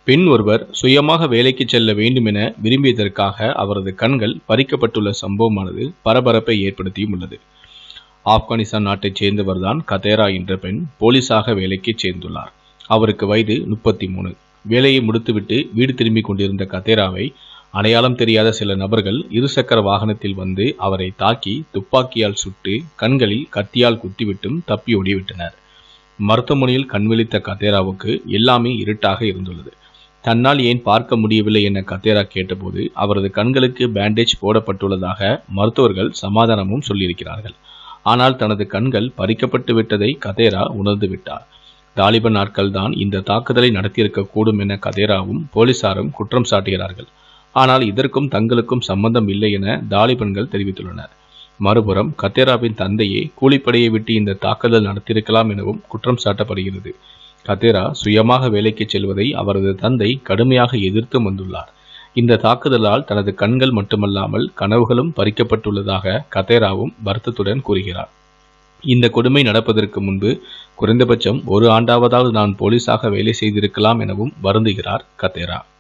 பெண் ஒருவர் சுயமாக வேலைக்கு செல்ல வேண்டும் என விரும்பியதற்காக அவரது கண்கள் பறிக்கப்பட்டுள்ள சம்பவமானது பரபரப்பை ஏற்படுத்தியும் உள்ளது ஆப்கானிஸ்தான் நாட்டைச் சேர்ந்தவர்தான் கதேரா என்ற பெண் போலீஸாக வேலைக்கு சேர்ந்துள்ளார் அவருக்கு வயது முப்பத்தி மூணு வேலையை முடித்துவிட்டு வீடு திரும்பிக் கொண்டிருந்த கதேராவை அடையாளம் தெரியாத சில நபர்கள் இருசக்கர வாகனத்தில் வந்து அவரை தாக்கி துப்பாக்கியால் சுட்டு கண்களில் கத்தியால் குத்திவிட்டும் தப்பி ஓடிவிட்டனர் மருத்துவமனையில் கண்விழித்த கதேராவுக்கு எல்லாமே இருட்டாக இருந்துள்ளது தன்னால் ஏன் பார்க்க முடியவில்லை என கத்தேரா கேட்டபோது அவரது கண்களுக்கு பேண்டேஜ் போடப்பட்டுள்ளதாக மருத்துவர்கள் சமாதானமும் சொல்லியிருக்கிறார்கள் ஆனால் தனது கண்கள் பறிக்கப்பட்டு விட்டதை கதேரா உணர்ந்து விட்டார் தாலிபன் நாட்கள் தான் இந்த தாக்குதலை நடத்தியிருக்க கூடும் என கதேராவும் போலீசாரும் குற்றம் சாட்டுகிறார்கள் ஆனால் இதற்கும் தங்களுக்கும் சம்பந்தம் இல்லை என தாலிபன்கள் தெரிவித்துள்ளனர் மறுபுறம் கத்தேராவின் தந்தையே கூலிப்படையை விட்டு இந்த தாக்குதல் நடத்தியிருக்கலாம் எனவும் குற்றம் சாட்டப்படுகிறது கத்தேரா சுயமாக வேலைக்கு செல்வதை அவரது தந்தை கடுமையாக எதிர்த்து வந்துள்ளார் இந்த தாக்குதலால் தனது கண்கள் மட்டுமல்லாமல் கனவுகளும் பறிக்கப்பட்டுள்ளதாக கத்தேராவும் வருத்தத்துடன் கூறுகிறார் இந்த கொடுமை நடப்பதற்கு முன்பு குறைந்தபட்சம் ஒரு ஆண்டாவதாவது நான் போலீஸாக வேலை செய்திருக்கலாம் எனவும் வருந்துகிறார் கத்தேரா